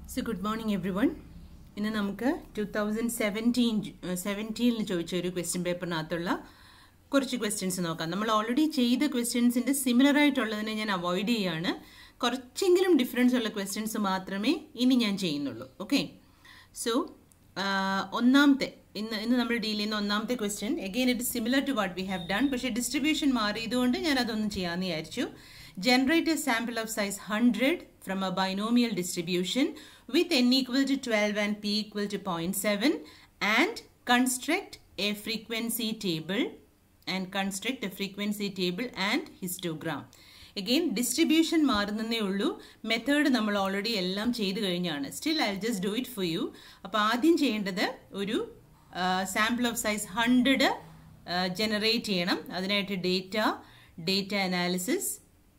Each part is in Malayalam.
So good morning everyone ഇന്ന് നമുക്ക് ടു തൗസൻഡ് സെവൻറ്റീൻ സെവൻറ്റീനിൽ ചോദിച്ച ഒരു ക്വസ്റ്റ്യൻ പേപ്പറിനകത്തുള്ള കുറച്ച് ക്വസ്റ്റ്യൻസ് നോക്കാം നമ്മൾ ഓൾറെഡി ചെയ്ത ക്വസ്റ്റ്യൻസിൻ്റെ സിമിലർ ആയിട്ടുള്ളതിനെ ഞാൻ അവോയ്ഡ് ചെയ്യാണ് കുറച്ചെങ്കിലും ഡിഫറൻസ് ഉള്ള ക്വസ്റ്റ്യൻസ് മാത്രമേ ഇനി ഞാൻ ചെയ്യുന്നുള്ളൂ ഓക്കെ സോ ഒന്നാമത്തെ ഇന്ന് ഇന്ന് നമ്മൾ ഡീൽ ചെയ്യുന്ന ഒന്നാമത്തെ question again it similar to what we have done പക്ഷേ ഡിസ്ട്രിബ്യൂഷൻ മാറിയതുകൊണ്ട് ഞാൻ അതൊന്നും ചെയ്യാമെന്ന് വിചാരിച്ചു generate a sample of size 100 from a binomial distribution with n equal to 12 and p equal to 0.7 and construct a frequency table and construct a frequency table and histogram. Again distribution മാറുന്നതേ ഉള്ളൂ മെത്തേഡ് നമ്മൾ ഓൾറെഡി എല്ലാം ചെയ്തു കഴിഞ്ഞാണ് still I just do it for you അപ്പോൾ ആദ്യം ചെയ്യേണ്ടത് ഒരു sample of size hundred generate ചെയ്യണം അതിനായിട്ട് data data analysis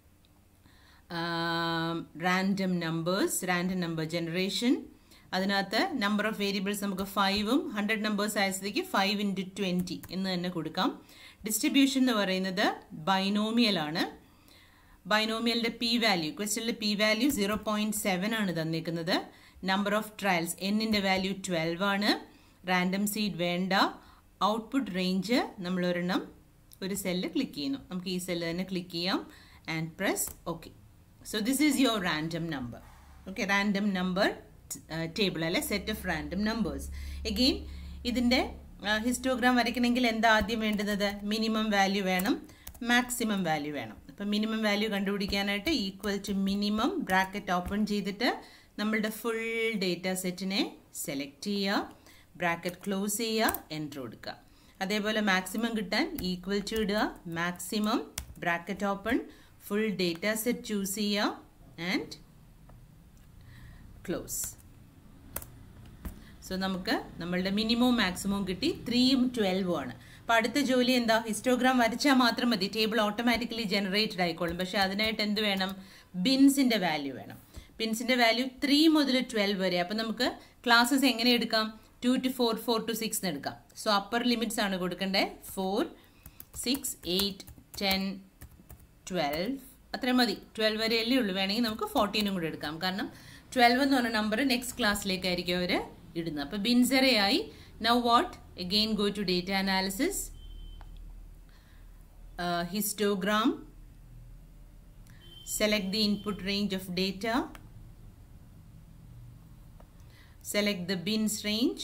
random numbers random number generation അതിനകത്ത് നമ്പർ ഓഫ് വേരിയബിൾസ് നമുക്ക് ഫൈവും ഹൺഡ്രഡ് നമ്പേഴ്സ് ആയതിലേക്ക് ഫൈവ് ഇൻറ്റു ട്വൻറ്റി എന്ന് തന്നെ കൊടുക്കാം ഡിസ്ട്രിബ്യൂഷൻ എന്ന് പറയുന്നത് ബൈനോമിയൽ ആണ് ബൈനോമിയലിൻ്റെ പി വാല്യൂ ക്വസ്റ്റനിൽ P value zero point seven ആണ് തന്നിരിക്കുന്നത് നമ്പർ ഓഫ് ട്രയൽസ് എന്നിൻ്റെ വാല്യൂ ട്വൽവ് ആണ് റാൻഡം സീഡ് വേണ്ട ഔട്ട്പുട്ട് റേഞ്ച് നമ്മൾ ഒരെണ്ണം ഒരു സെല്ല് ക്ലിക്ക് ചെയ്യുന്നു നമുക്ക് ഈ സെല്ല് തന്നെ ക്ലിക്ക് ചെയ്യാം and press okay so this is your random number okay random number table അല്ലെ set of random numbers again ഇതിൻ്റെ ഹിസ്റ്റോഗ്രാം വരയ്ക്കണമെങ്കിൽ എന്താ ആദ്യം വേണ്ടുന്നത് മിനിമം വാല്യൂ വേണം മാക്സിമം വാല്യൂ വേണം അപ്പം മിനിമം വാല്യൂ കണ്ടുപിടിക്കാനായിട്ട് equal to minimum bracket open ചെയ്തിട്ട് നമ്മളുടെ ഫുൾ ഡേറ്റ സെറ്റിനെ സെലക്ട് ചെയ്യുക ബ്രാക്കറ്റ് ക്ലോസ് ചെയ്യുക എൻട്രി കൊടുക്കുക അതേപോലെ മാക്സിമം കിട്ടാൻ ഈക്വൽ ടു ഇടുക maximum bracket open full data set choose ചെയ്യുക ആൻഡ് ക്ലോസ് സോ നമുക്ക് നമ്മളുടെ മിനിമവും മാക്സിമവും കിട്ടി ത്രീയും ട്വൽവും ആണ് അപ്പോൾ അടുത്ത ജോലി എന്താ ഹിസ്റ്റോഗ്രാം വരച്ചാൽ മാത്രം മതി ടേബിൾ ഓട്ടോമാറ്റിക്കലി ജനറേറ്റഡ് ആയിക്കോളും പക്ഷേ അതിനായിട്ട് എന്ത് വേണം ബിൻസിൻ്റെ വാല്യൂ വേണം ബിൻസിൻ്റെ വാല്യൂ ത്രീ മുതൽ ട്വൽവ് വരെ അപ്പോൾ നമുക്ക് ക്ലാസ്സസ് എങ്ങനെ എടുക്കാം two to four four to six എടുക്കാം സോ അപ്പർ ലിമിറ്റ്സ് ആണ് കൊടുക്കേണ്ടത് four six eight ten twelve അത്രയും മതി ട്വൽവ് വരെ അല്ലേ ഉള്ളൂ വേണമെങ്കിൽ നമുക്ക് ഫോർട്ടീനും കൂടെ എടുക്കാം കാരണം ട്വൽവ് എന്ന് പറഞ്ഞ നമ്പർ നെക്സ്റ്റ് ക്ലാസ്സിലേക്കായിരിക്കും അവർ ഇടുന്നത് അപ്പോൾ ബിൻസെറയായി now what again go to data analysis histogram select the input range of data select the bins range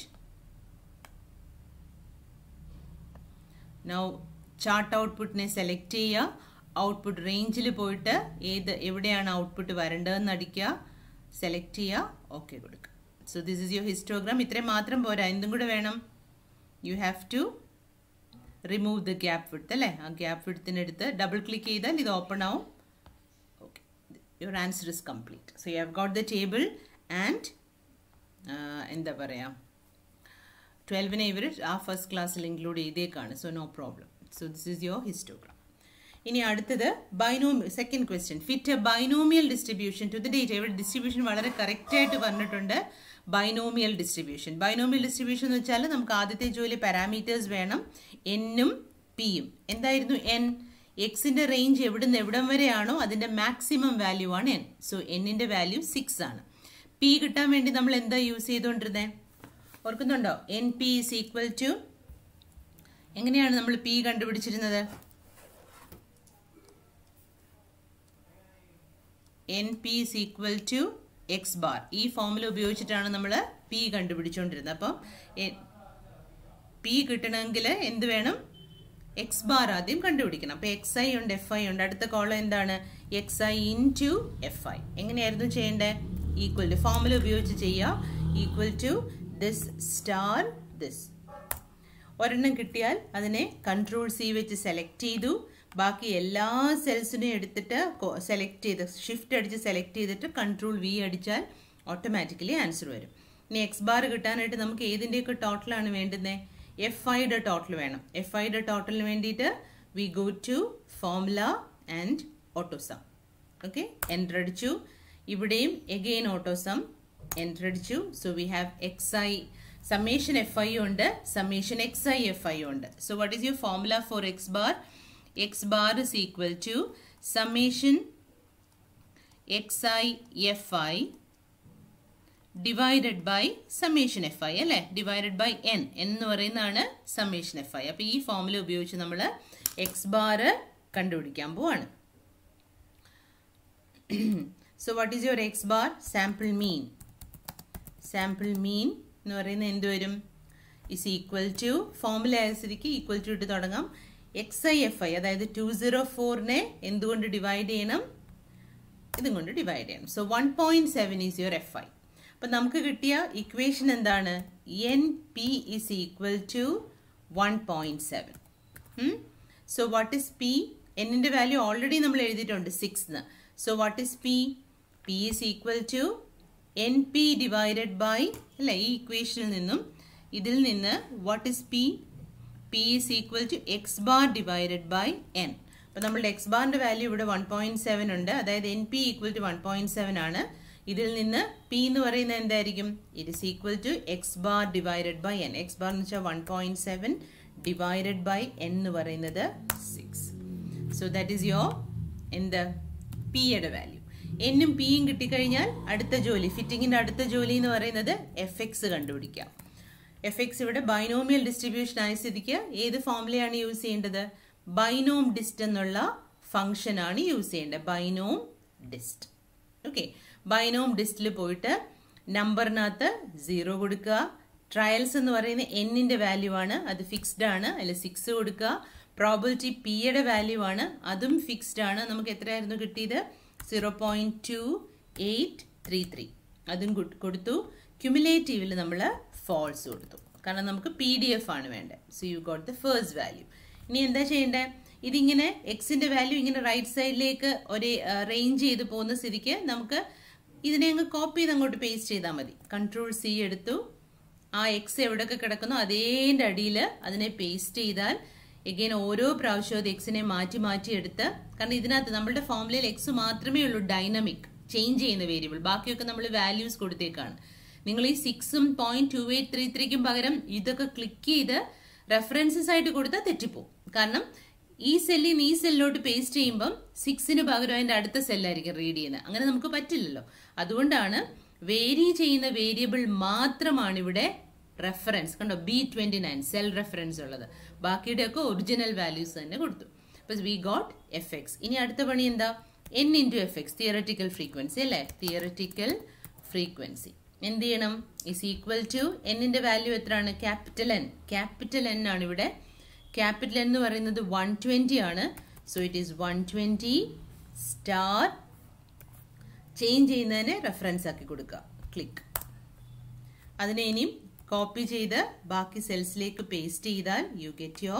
now chart output നെ സെലക്ട് ചെയ്യുക ഔട്ട്പുട്ട് റേഞ്ചിൽ പോയിട്ട് ഏത് എവിടെയാണ് ഔട്ട്പുട്ട് വരേണ്ടതെന്ന് അടിക്കുക സെലക്ട് ചെയ്യുക ഓക്കെ കൊടുക്കുക so this is your histogram ഇത്രയും മാത്രം പോരാ എന്തും കൂടെ വേണം you have to remove the gap width അല്ലേ ആ ഗ്യാപ്പ് വിഡ്ത്തിനെടുത്ത് ഡബിൾ ക്ലിക്ക് ചെയ്താൽ ഇത് ഓപ്പൺ ആവും okay your answer is complete so you have got the table and എന്താ പറയുക ട്വൽവിനെ ഇവർ ആ ഫസ്റ്റ് ക്ലാസ്സിൽ ഇൻക്ലൂഡ് ചെയ്തേക്കാണ് so no problem so this is your histogram ഇനി അടുത്തത് ബൈനോമി second question fit a binomial distribution to the data ഇവിടെ ഡിസ്ട്രിബ്യൂഷൻ വളരെ കറക്റ്റായിട്ട് പറഞ്ഞിട്ടുണ്ട് ബൈനോമിയൽ ഡിസ്ട്രിബ്യൂഷൻ ബൈനോമിയൽ ഡിസ്ട്രിബ്യൂഷൻ എന്ന് വെച്ചാൽ നമുക്ക് ആദ്യത്തെ ജോലി പാരാമീറ്റേഴ്സ് വേണം എന്നും പിയും എന്തായിരുന്നു എൻ എക്സിൻ്റെ റേഞ്ച് എവിടുന്ന് എവിടം വരെയാണോ അതിൻ്റെ മാക്സിമം വാല്യൂ ആണ് എൻ സോ എന്നിൻ്റെ വാല്യൂ സിക്സ് ആണ് പി കിട്ടാൻ വേണ്ടി നമ്മൾ എന്താ യൂസ് ചെയ്തുകൊണ്ടിരുന്നത് ഓർക്കുന്നുണ്ടോ N P is equal to എങ്ങനെയാണ് നമ്മൾ പി കണ്ടുപിടിച്ചിരുന്നത് N P is equal to X bar ഈ ഫോമുല ഉപയോഗിച്ചിട്ടാണ് നമ്മൾ പി കണ്ടുപിടിച്ചുകൊണ്ടിരുന്നത് അപ്പം പി കിട്ടണമെങ്കിൽ എന്ത് വേണം എക്സ് ബാർ ആദ്യം കണ്ടുപിടിക്കണം അപ്പോൾ എക്സ് ഐ ഉണ്ട് എഫ് ഐ ഉണ്ട് അടുത്ത കോളം എന്താണ് X I into F I എങ്ങനെയായിരുന്നു ചെയ്യേണ്ടത് ഈക്വൽ ടു ഫോമുല ഉപയോഗിച്ച് ചെയ്യുക equal to this star this ഒരെണ്ണം കിട്ടിയാൽ അതിനെ കൺട്രോൾ സി വെച്ച് സെലക്ട് ചെയ്തു ബാക്കി എല്ലാ സെൽസിനെയും എടുത്തിട്ട് സെലക്ട് ചെയ്ത് ഷിഫ്റ്റ് അടിച്ച് സെലക്ട് ചെയ്തിട്ട് കൺട്രോൾ വി അടിച്ചാൽ ഓട്ടോമാറ്റിക്കലി ആൻസർ വരും ഇനി എക്സ് ബാർ കിട്ടാനായിട്ട് നമുക്ക് ഏതിൻ്റെയൊക്കെ ടോട്ടലാണ് വേണ്ടുന്നത് എഫ് ഐയുടെ ടോട്ടൽ വേണം എഫ് ഐയുടെ ടോട്ടലിന് വേണ്ടിയിട്ട് we go to formula and autosum okay enter അടിച്ചു ഇവിടെയും എഗെയിൻ ഓട്ടോസം എൻ്റർ അടിച്ചു so we have X I summation F I ഉണ്ട് summation X I F I ഉണ്ട് so what is your formula for X bar X bar is equal to summation X I F I divided by summation F I അല്ലേ ഡിവൈഡഡ് ബൈ എൻ എന്ന് പറയുന്നതാണ് സമ്മേഷൻ എഫ് ഐ അപ്പോൾ ഈ ഫോമുല ഉപയോഗിച്ച് നമ്മൾ എക്സ് ബാർ കണ്ടുപിടിക്കാൻ പോവാണ് so what is your X bar sample mean sample mean എന്ന് പറയുന്നത് എന്ത് വരും ഇസ് ഈക്വൽ ടു ഫോമുല അനുസരിച്ച് ഈക്വൽ ടു ഇട്ട് തുടങ്ങാം എക്സ് ഐ എഫ് ഐ അതായത് ടു സീറോ ഫോറിനെ എന്തുകൊണ്ട് ഡിവൈഡ് ചെയ്യണം ഇതും കൊണ്ട് ഡിവൈഡ് ചെയ്യണം so one point seven is your F I അപ്പം നമുക്ക് കിട്ടിയ ഇക്വേഷൻ എന്താണ് N P is equal to one point seven so what is P എന്നിൻ്റെ വാല്യൂ ഓൾറെഡി നമ്മൾ എഴുതിയിട്ടുണ്ട് six so what is P P is equal to N P divided by അല്ല ഈ ഇക്വേഷനിൽ നിന്നും ഇതിൽ നിന്ന് what is P P is equal to X bar divided by N അപ്പോൾ നമ്മളുടെ എക്സ് ബാറിൻ്റെ വാല്യൂ ഇവിടെ വൺ പോയിന്റ് സെവൻ ഉണ്ട് അതായത് N P equal to one point seven ആണ് ഇതിൽ നിന്ന് പി എന്ന് പറയുന്നത് എന്തായിരിക്കും it is equal to X bar divided by N X bar എന്ന് വെച്ചാൽ one point seven divided by N എന്ന് പറയുന്നത് six so that is your എന്ത് പിയുടെ വാല്യൂ എന്നും പിയും കിട്ടിക്കഴിഞ്ഞാൽ അടുത്ത ജോലി ഫിറ്റിങ്ങിന്റെ അടുത്ത ജോലി എന്ന് പറയുന്നത് എഫ് എക്സ് കണ്ടുപിടിക്കാം എഫ് എക്സ് ഇവിടെ ബൈനോമിയൽ ഡിസ്ട്രിബ്യൂഷൻ ആയ സ്ഥിതിക്ക് ഏത് ഫോമുലയാണ് യൂസ് ചെയ്യേണ്ടത് ബൈനോം ഡിസ്റ്റ് എന്നുള്ള ഫംഗ്ഷൻ ആണ് യൂസ് ചെയ്യേണ്ടത് ബൈനോം ഡിസ്റ്റ് ഓക്കെ ബൈനോം ഡിസ്റ്റിൽ പോയിട്ട് നമ്പറിനകത്ത് സീറോ കൊടുക്കുക ട്രയൽസ് എന്ന് പറയുന്ന എന്നിന്റെ വാല്യൂ ആണ് അത് ഫിക്സ്ഡ് ആണ് അതിൽ സിക്സ് കൊടുക്കുക പ്രോബിലിറ്റി പിയുടെ വാല്യൂ ആണ് അതും ഫിക്സ്ഡ് ആണ് നമുക്ക് എത്രയായിരുന്നു കിട്ടിയത് zero point two eight three three അതും കൊടുത്തു ക്യുമുലേറ്റീവിൽ നമ്മൾ ഫോൾസ് കൊടുത്തു കാരണം നമുക്ക് പി ഡി എഫ് ആണ് വേണ്ടത് so you got the first value ഇനി എന്താ ചെയ്യേണ്ടത് ഇതിങ്ങനെ എക്സിന്റെ വാല്യൂ ഇങ്ങനെ റൈറ്റ് സൈഡിലേക്ക് ഒരു റേഞ്ച് ചെയ്ത് പോകുന്ന സ്ഥിതിക്ക് നമുക്ക് ഇതിനെ അങ്ങ് കോപ്പി ചെയ്ത് അങ്ങോട്ട് പേസ്റ്റ് ചെയ്താൽ മതി കൺട്രോൾ സി എടുത്തു ആ എക്സ് എവിടെയൊക്കെ കിടക്കുന്നോ അതേൻ്റെ അടിയിൽ അതിനെ പേസ്റ്റ് ചെയ്താൽ എഗെയിൻ ഓരോ പ്രാവശ്യവും അത് എക്സിനെ മാറ്റി മാറ്റി എടുത്ത് കാരണം ഇതിനകത്ത് നമ്മളുടെ ഫോമുലയിൽ എക്സ് മാത്രമേ ഉള്ളൂ ഡൈനമിക് ചേഞ്ച് ചെയ്യുന്ന വേരിയബിൾ ബാക്കിയൊക്കെ നമ്മൾ വാല്യൂസ് കൊടുത്തേക്കാണ് നിങ്ങൾ ഈ സിക്സും പോയിന്റ് ടു എയ്റ്റ് ത്രീ ത്രീക്കും പകരം ഇതൊക്കെ ക്ലിക്ക് ചെയ്ത് റെഫറൻസസ് ആയിട്ട് കൊടുത്താൽ തെറ്റിപ്പോവും കാരണം ഈ സെല്ലിൽ നിന്ന് ഈ സെല്ലിലോട്ട് പേസ്റ്റ് ചെയ്യുമ്പം സിക്സിന് പകരം അതിന്റെ അടുത്ത സെല്ലായിരിക്കും റീഡ് ചെയ്യുന്നത് അങ്ങനെ നമുക്ക് പറ്റില്ലല്ലോ അതുകൊണ്ടാണ് വേരി ചെയ്യുന്ന വേരിയബിൾ മാത്രമാണ് ഇവിടെ റെഫറൻസ് കണ്ടോ B twenty nine cell reference ഉള്ളത് ബാക്കിയുടെയൊക്കെ ഒറിജിനൽ വാല്യൂസ് തന്നെ കൊടുത്തു അപ്പൊ വി ഗോട്ട് എഫ് എക്സ് ഇനി അടുത്ത പണി എന്താ N into F X theoretical frequency അല്ലേ തിയററ്റിക്കൽ ഫ്രീക്വൻസി എന്ത് ചെയ്യണം ഇസ് ഈക്വൽ ടു എന്നിന്റെ വാല്യൂ എത്രയാണ് ക്യാപിറ്റൽ എൻ ക്യാപിറ്റൽ എൻ ആണ് ഇവിടെ ക്യാപിറ്റൽ എന്ന് പറയുന്നത് വൺ ട്വന്റി ആണ് so it is one twenty star change ചെയ്യുന്നതിന് റെഫറൻസ് ആക്കി കൊടുക്കുക ക്ലിക്ക് അതിനെ ഇനിയും കോപ്പി ചെയ്ത് ബാക്കി സെൽസിലേക്ക് പേസ്റ്റ് ചെയ്താൽ യു ഗെറ്റ് യുവർ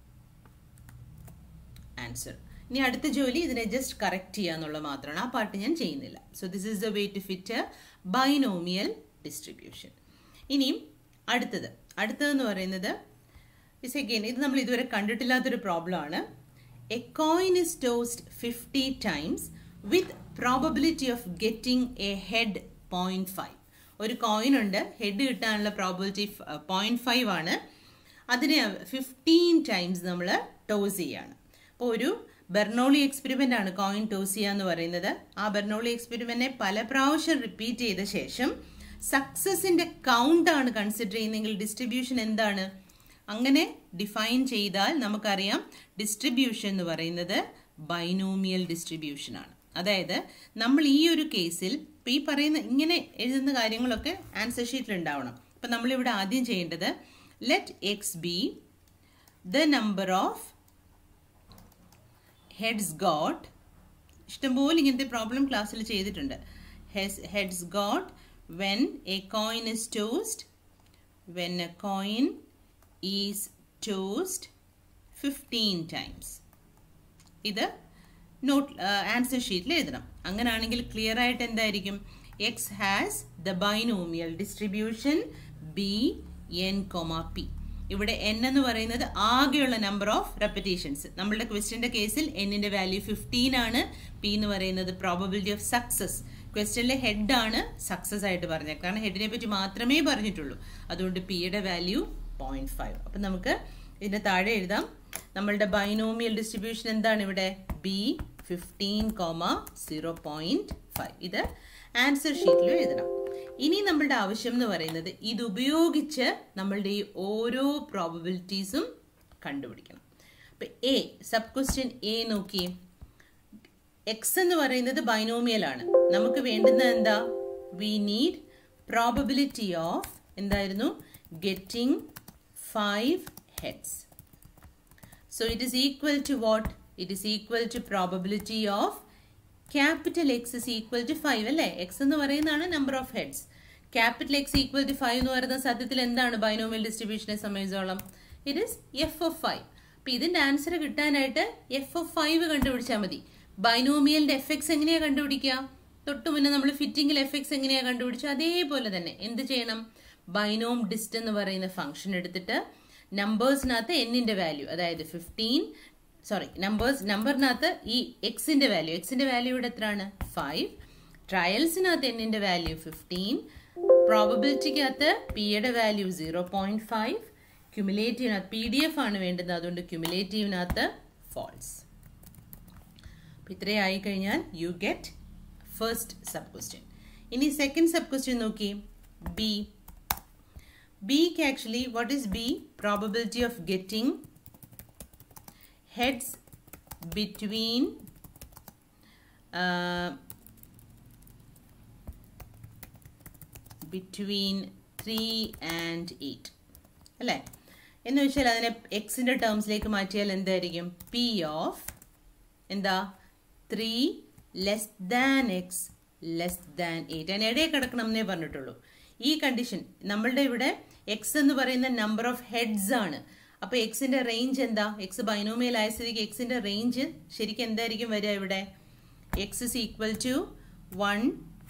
ആൻസർ ഇനി അടുത്ത ജോലി ഇതിനെ ജസ്റ്റ് കറക്റ്റ് ചെയ്യുക എന്നുള്ളത് മാത്രമാണ് ആ പാർട്ട് ഞാൻ ചെയ്യുന്നില്ല so this is the way to fit binomial distribution ഇനിയും അടുത്തത് അടുത്തതെന്ന് പറയുന്നത് ഇസ് അഗെയിൻ ഇത് നമ്മൾ ഇതുവരെ കണ്ടിട്ടില്ലാത്തൊരു പ്രോബ്ലം ആണ് a coin is tossed fifty times with probability of getting a head point five ഒരു കോയിൻ ഉണ്ട് ഹെഡ് കിട്ടാനുള്ള പ്രോബിലിറ്റി പോയിന്റ് ഫൈവ് ആണ് അതിനെ ഫിഫ്റ്റീൻ ടൈംസ് നമ്മൾ ടോസ് ചെയ്യാണ് അപ്പോൾ ഒരു ബെർണോളി എക്സ്പെരിമെൻ്റ് ആണ് കോയിൻ ടോസ് ചെയ്യുക എന്ന് പറയുന്നത് ആ ബെർണോളി എക്സ്പെരിമെൻറ്റിനെ പല പ്രാവശ്യം റിപ്പീറ്റ് ചെയ്ത ശേഷം സക്സസിൻ്റെ കൗണ്ട് ആണ് കൺസിഡർ ചെയ്യുന്നതെങ്കിൽ ഡിസ്ട്രിബ്യൂഷൻ എന്താണ് അങ്ങനെ ഡിഫൈൻ ചെയ്താൽ നമുക്കറിയാം ഡിസ്ട്രിബ്യൂഷൻ എന്ന് പറയുന്നത് ബൈനോമിയൽ ഡിസ്ട്രിബ്യൂഷൻ ആണ് അതായത് നമ്മൾ ഈ ഒരു കേസിൽ ഇപ്പം ഈ പറയുന്ന ഇങ്ങനെ എഴുതുന്ന കാര്യങ്ങളൊക്കെ ആൻസർ ഷീറ്റിൽ ഉണ്ടാവണം അപ്പം നമ്മളിവിടെ ആദ്യം ചെയ്യേണ്ടത് let X be the number of heads got ഇഷ്ടംപോലെ ഇങ്ങനത്തെ പ്രോബ്ലം ക്ലാസ്സിൽ ചെയ്തിട്ടുണ്ട് heads got when a coin is tossed when a coin is tossed fifteen times ഇത് നോട്ട് ആൻസർ ഷീറ്റിൽ എഴുതണം അങ്ങനെയാണെങ്കിൽ ക്ലിയർ ആയിട്ട് എന്തായിരിക്കും X has the binomial distribution B N comma P ഇവിടെ എൻ എന്ന് പറയുന്നത് ആകെയുള്ള നമ്പർ ഓഫ് റെപ്പറ്റീഷൻസ് നമ്മളുടെ ക്വസ്റ്റ്യന്റെ കേസിൽ എന്നിന്റെ വാല്യൂ ഫിഫ്റ്റീൻ ആണ് പി എന്ന് പറയുന്നത് പ്രോബബിലിറ്റി ഓഫ് സക്സസ് ക്വസ്റ്റ്യനിലെ ഹെഡ് ആണ് സക്സസ് ആയിട്ട് പറഞ്ഞത് കാരണം ഹെഡിനെ പറ്റി മാത്രമേ പറഞ്ഞിട്ടുള്ളൂ അതുകൊണ്ട് പിയുടെ വാല്യൂ പോയിന്റ് ഫൈവ് അപ്പം നമുക്ക് ഇതിന്റെ താഴെ എഴുതാം നമ്മളുടെ ബൈനോമിയൽ ഡിസ്ട്രിബ്യൂഷൻ എന്താണ് ഇവിടെ B fifteen comma zero point five ഇത് ആൻസർ ഷീറ്റിലും എഴുതണം ഇനി നമ്മളുടെ ആവശ്യം എന്ന് പറയുന്നത് ഇത് ഉപയോഗിച്ച് നമ്മളുടെ ഈ ഓരോ പ്രോബബിലിറ്റീസും കണ്ടുപിടിക്കണം അപ്പൊ എ സബ് ക്വസ്റ്റ്യൻ എ നോക്കി എക്സ് എന്ന് പറയുന്നത് ബൈനോമിയൽ ആണ് നമുക്ക് വേണ്ടുന്നത് എന്താ വി നീഡ് പ്രോബബിലിറ്റി ഓഫ് എന്തായിരുന്നു getting five heads So it is equal to what? It is equal to probability of capital X is equal to 5 അല്ലേ എക്സ് എന്ന് പറയുന്നതാണ് number of heads capital X equal to five എന്ന് പറയുന്ന സത്യത്തിൽ എന്താണ് ബൈനോമിയൽ ഡിസ്ട്രിബ്യൂഷനെ സംബന്ധിച്ചോളം it is F of five അപ്പൊ ഇതിന്റെ ആൻസർ കിട്ടാനായിട്ട് എഫ് ഓഫ് ഫൈവ് കണ്ടുപിടിച്ചാൽ മതി ബൈനോമിയലിന്റെ എഫ് എക്സ് എങ്ങനെയാ കണ്ടുപിടിക്കുക തൊട്ട് മുന്നേ നമ്മൾ ഫിറ്റിംഗിൽ എഫ് എക്സ് എങ്ങനെയാ കണ്ടുപിടിക്കുക അതേപോലെ തന്നെ എന്ത് ചെയ്യണം ബൈനോം ഡിസ്റ്റ് എന്ന് പറയുന്ന ഫംഗ്ഷൻ എടുത്തിട്ട് നമ്പേഴ്സിനകത്ത് എന്നിന്റെ വാല്യൂ അതായത് ഫിഫ്റ്റീൻ സോറി നമ്പേഴ്സ് നമ്പറിനകത്ത് ഈ എക്സിന്റെ വാല്യൂ എക്സിന്റെ വാല്യൂ ഇവിടെ എത്രയാണ് ഫൈവ് ട്രയൽസിനകത്ത് എന്നിന്റെ വാല്യൂ ഫിഫ്റ്റീൻ പ്രോബബിലിറ്റിക്കകത്ത് പിയുടെ വാല്യൂ സീറോ പോയിന്റ് ഫൈവ് ക്യുമുലേറ്റീവിനകത്ത് പി ഡി എഫ് ആണ് വേണ്ടുന്നത് അതുകൊണ്ട് ക്യുമുലേറ്റീവിനകത്ത് ഫോൾസ് ഇത്രയായി കഴിഞ്ഞാൽ you get first sub question ഇനി സെക്കൻഡ് സബ് ക്വസ്റ്റ്യൻ നോക്കി ബി ബിക്ക് actually what is B probability of getting heads between uh, between 3 and 8 അല്ലേ എന്ന് വെച്ചാൽ അതിനെ എക്സിന്റെ ടേംസിലേക്ക് മാറ്റിയാൽ എന്തായിരിക്കും പി ഓഫ് എന്താ three less than X less than eight അതിന് ഇടയിൽ കിടക്കണം എന്നേ പറഞ്ഞിട്ടുള്ളൂ ഈ കണ്ടീഷൻ നമ്മളുടെ ഇവിടെ എക്സ് എന്ന് പറയുന്ന നമ്പർ ഓഫ് ഹെഡ്സ് ആണ് അപ്പൊ എക്സിന്റെ റേഞ്ച് എന്താ എക്സ് ബൈനോമിയൽ ആയ സ്ഥിതിക്ക് എക്സിന്റെ റേഞ്ച് ശരിക്കും എന്തായിരിക്കും വരിക ഇവിടെ x is equal to one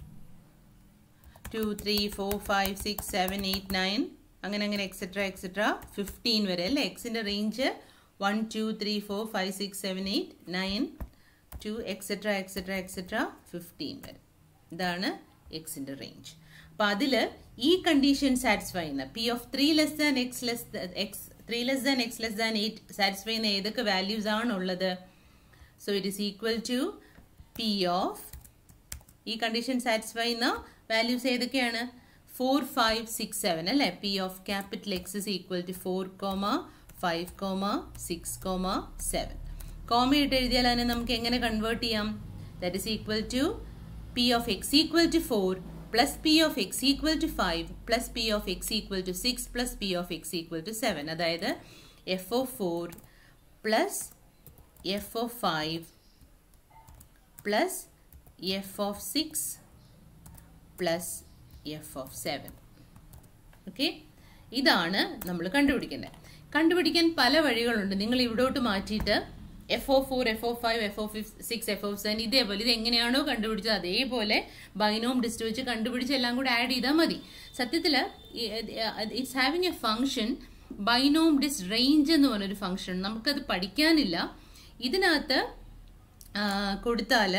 two three four five six seven eight nine അങ്ങനെ അങ്ങനെ എക്സെട്ര എക്സെട്ര ഫിഫ്റ്റീൻ വരെ അല്ലേ എക്സിന്റെ range one two three four five six seven eight nine to etcetera etcetera etcetera fifteen വരെ ഇതാണ് എക്സിന്റെ റേഞ്ച് അപ്പൊ അതില് ഈ കണ്ടീഷൻ സാറ്റിസ്ഫൈ ചെയ്യുന്ന P of three less than X less x three less than X less than eight satisfy ചെയ്യുന്ന ഏതൊക്കെ വാല്യൂസ് ആണ് ഉള്ളത് so it is equal to P of ഈ കണ്ടീഷൻ സാറ്റിസ്ഫൈ ചെയ്യുന്ന വാല്യൂസ് ഏതൊക്കെയാണ് ഫോർ ഫൈവ് സിക്സ് സെവൻ അല്ലേ P of capital X is equal to four comma five comma six comma seven comma ഇട്ട് എഴുതിയാൽ അതിനെ നമുക്ക് എങ്ങനെ കൺവേർട്ട് ചെയ്യാം that is equal to P of x equal to four plus P of x equal to five plus P of x equal to six plus P of x equal to seven അതായത് F of four plus F of five plus F of six plus F of seven okay ഇതാണ് നമ്മൾ കണ്ടുപിടിക്കേണ്ടത് കണ്ടുപിടിക്കാൻ പല വഴികളുണ്ട് നിങ്ങൾ ഇവിടോട്ട് മാറ്റിയിട്ട് F O four F O five F O six F O seven ഇതേപോലെ ഇത് എങ്ങനെയാണോ കണ്ടുപിടിച്ചത് അതേപോലെ ബൈനോം ഡിസ്റ്റ് വെച്ച് കണ്ടുപിടിച്ച് എല്ലാം കൂടെ ആഡ് ചെയ്താൽ മതി സത്യത്തിൽ it's having a function binom dist range എന്ന് പറഞ്ഞൊരു ഫംഗ്ഷൻ നമുക്കത് പഠിക്കാനില്ല ഇതിനകത്ത് കൊടുത്താൽ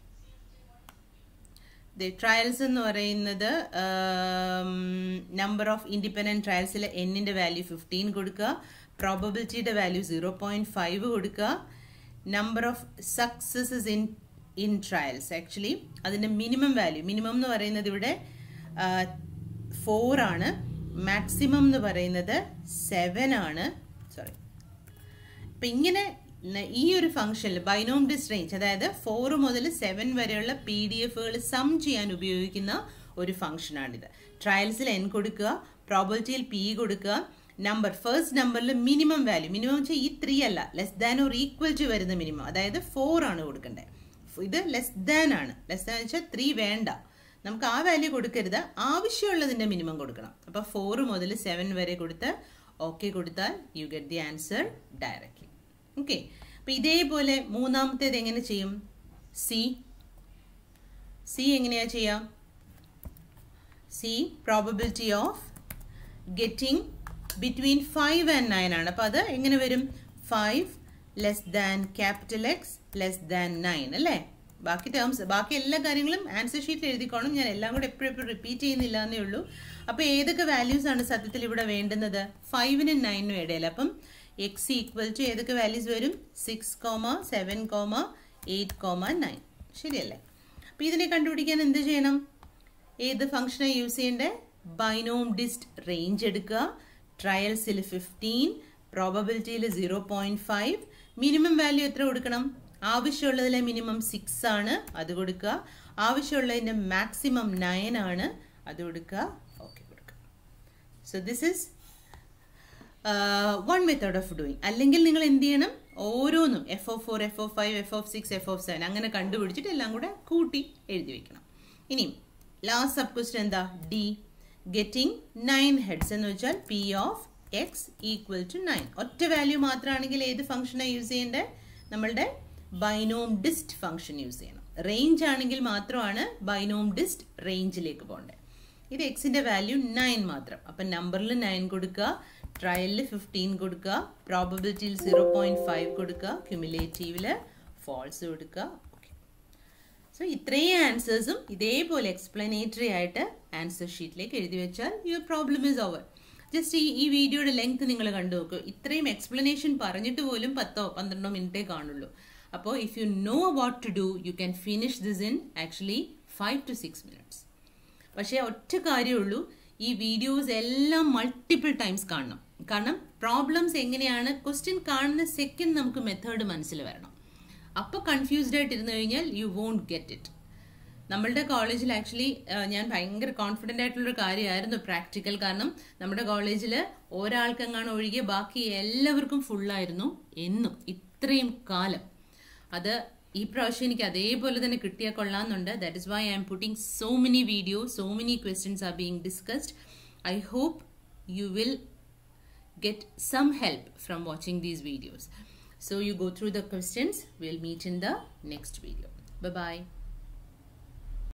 ട്രയൽസ് എന്ന് പറയുന്നത് നമ്പർ ഓഫ് ഇൻഡിപെൻഡൻറ്റ് ട്രയൽസിൽ എന്നിൻ്റെ വാല്യൂ ഫിഫ്റ്റീൻ കൊടുക്കുക പ്രോബബിലിറ്റിയുടെ വാല്യൂ സീറോ പോയിൻറ്റ് ഫൈവ് കൊടുക്കുക number of successes in in trials actually അതിൻ്റെ മിനിമം വാല്യൂ മിനിമം എന്ന് പറയുന്നത് ഇവിടെ ഫോർ ആണ് മാക്സിമം എന്ന് പറയുന്നത് സെവൻ ആണ് സോറി അപ്പം ഇങ്ങനെ ഈ ഒരു ഫംഗ്ഷനിൽ ബൈനോം ഡിസ് റേഞ്ച് അതായത് ഫോർ മുതൽ സെവൻ വരെയുള്ള പി ഡി എഫുകൾ സം ചെയ്യാൻ ഉപയോഗിക്കുന്ന ഒരു ഫംഗ്ഷനാണിത് ട്രയൽസിൽ എൻ കൊടുക്കുക പ്രോബിലിറ്റിയിൽ പി കൊടുക്കുക നമ്പർ ഫസ്റ്റ് നമ്പറിൽ മിനിമം വാല്യൂ മിനിമം വെച്ചാൽ ഈ ത്രീ അല്ല less than or equal to വരുന്ന മിനിമം അതായത് ഫോർ ആണ് കൊടുക്കേണ്ടത് ഇത് ലെസ് ദാൻ ആണ് ലെസ് ദാൻ വെച്ചാൽ ത്രീ വേണ്ട നമുക്ക് ആ വാല്യൂ കൊടുക്കരുത് ആവശ്യമുള്ളതിൻ്റെ മിനിമം കൊടുക്കണം അപ്പോൾ ഫോർ മുതൽ സെവൻ വരെ കൊടുത്ത് ഓക്കെ കൊടുത്താൽ you get the answer directly okay അപ്പം ഇതേപോലെ മൂന്നാമത്തേത് എങ്ങനെ ചെയ്യും സി സി എങ്ങനെയാ ചെയ്യാം C probability of getting between five and nine ആണ് അപ്പോൾ അത് എങ്ങനെ വരും five less than capital X less than nine അല്ലേ ബാക്കി ടേംസ് ബാക്കി എല്ലാ കാര്യങ്ങളും ആൻസർ ഷീറ്റിൽ എഴുതിക്കോണം ഞാൻ എല്ലാം കൂടെ എപ്പോഴും എപ്പോഴും റിപ്പീറ്റ് ചെയ്യുന്നില്ല എന്നേ ഉള്ളൂ അപ്പോൾ ഏതൊക്കെ വാല്യൂസ് ആണ് സത്യത്തിൽ ഇവിടെ വേണ്ടുന്നത് ഫൈവിനും നയനും ഇടയിൽ അപ്പം എക്സ് ഈക്വൽ ടു ഏതൊക്കെ വാല്യൂസ് വരും six comma seven comma eight comma nine ശരിയല്ലേ അപ്പോൾ ഇതിനെ കണ്ടുപിടിക്കാൻ എന്ത് ചെയ്യണം ഏത് ഫംഗ്ഷനാണ് യൂസ് ചെയ്യേണ്ടത് ബൈനോം ഡിസ്റ്റ് റേഞ്ച് എടുക്കുക ട്രയൽസിൽ ഫിഫ്റ്റീൻ പ്രോബബിലിറ്റിയിൽ zero point five minimum value എത്ര കൊടുക്കണം ആവശ്യമുള്ളതിലെ മിനിമം സിക്സ് ആണ് അത് കൊടുക്കുക ആവശ്യമുള്ളതിൻ്റെ മാക്സിമം നയൻ ആണ് അത് കൊടുക്കുക ഓക്കെ കൊടുക്കുക so this is one method of doing അല്ലെങ്കിൽ നിങ്ങൾ എന്ത് ചെയ്യണം ഓരോന്നും F of four F of five F of six F of seven അങ്ങനെ കണ്ടുപിടിച്ചിട്ട് എല്ലാം കൂടെ കൂട്ടി എഴുതി വെക്കണം ഇനിയും ലാസ്റ്റ് സബ് ക്വസ്റ്റ്യൻ എന്താ ഡി ഗെറ്റിംഗ് നയൻ ഹെഡ്സ് എന്ന് വെച്ചാൽ P of x equal to nine ഒറ്റ വാല്യൂ മാത്രമാണെങ്കിൽ ഏത് ഫംഗ്ഷനാണ് യൂസ് ചെയ്യേണ്ടത് നമ്മളുടെ ബൈനോം ഡിസ്റ്റ് ഫംഗ്ഷൻ യൂസ് ചെയ്യണം റേഞ്ച് ആണെങ്കിൽ മാത്രമാണ് ബൈനോം ഡിസ്റ്റ് റേഞ്ചിലേക്ക് പോകേണ്ടത് ഇത് എക്സിന്റെ വാല്യൂ നയൻ മാത്രം അപ്പം നമ്പറിൽ നയൻ കൊടുക്കുക ട്രയലിൽ ഫിഫ്റ്റീൻ കൊടുക്കുക പ്രോബബിലിറ്റിയിൽ സീറോ പോയിന്റ് ഫൈവ് കൊടുക്കുക ക്യുമുലേറ്റീവിൽ ഫോൾസ് കൊടുക്കുക ഓക്കെ സോ ഇത്രയും ആൻസേഴ്സും ഇതേപോലെ എക്സ്പ്ലനേറ്ററി ആയിട്ട് ആൻസർ ഷീറ്റിലേക്ക് എഴുതി വെച്ചാൽ your problem is over just ഈ ഈ വീഡിയോയുടെ ലെങ്ത് നിങ്ങൾ കണ്ടു നോക്കൂ ഇത്രയും എക്സ്പ്ലനേഷൻ പറഞ്ഞിട്ട് പോലും പത്തോ പന്ത്രണ്ടോ മിനിറ്റേ കാണുള്ളൂ അപ്പോൾ if you know what to do you can finish this in actually five to six minutes പക്ഷേ ഒറ്റ കാര്യമുള്ളൂ ഈ വീഡിയോസ് എല്ലാം മൾട്ടിപ്പിൾ ടൈംസ് കാണണം കാരണം പ്രോബ്ലംസ് എങ്ങനെയാണ് ക്വസ്റ്റ്യൻ കാണുന്ന സെക്കൻഡ് നമുക്ക് മെത്തേഡ് മനസ്സിൽ വരണം അപ്പോൾ കൺഫ്യൂസ്ഡ് ആയിട്ട് ഇരുന്ന് കഴിഞ്ഞാൽ യു വോണ്ട് ഗെറ്റ് ഇറ്റ് നമ്മളുടെ കോളേജിൽ ആക്ച്വലി ഞാൻ ഭയങ്കര കോൺഫിഡൻ്റ് ആയിട്ടുള്ളൊരു കാര്യമായിരുന്നു പ്രാക്ടിക്കൽ കാരണം നമ്മുടെ കോളേജിൽ ഒരാൾക്കെങ്ങാണ് ഒഴികെ ബാക്കി എല്ലാവർക്കും ഫുള്ളായിരുന്നു എന്നും ഇത്രയും കാലം അത് ഈ പ്രാവശ്യം എനിക്ക് അതേപോലെ തന്നെ കിട്ടിയാൽ കൊള്ളാമെന്നുണ്ട് that is why I am putting so many video so many questions are being discussed I hope you will get some help from watching these videos. So you go through the questions. We'll meet in the next video. Bye-bye.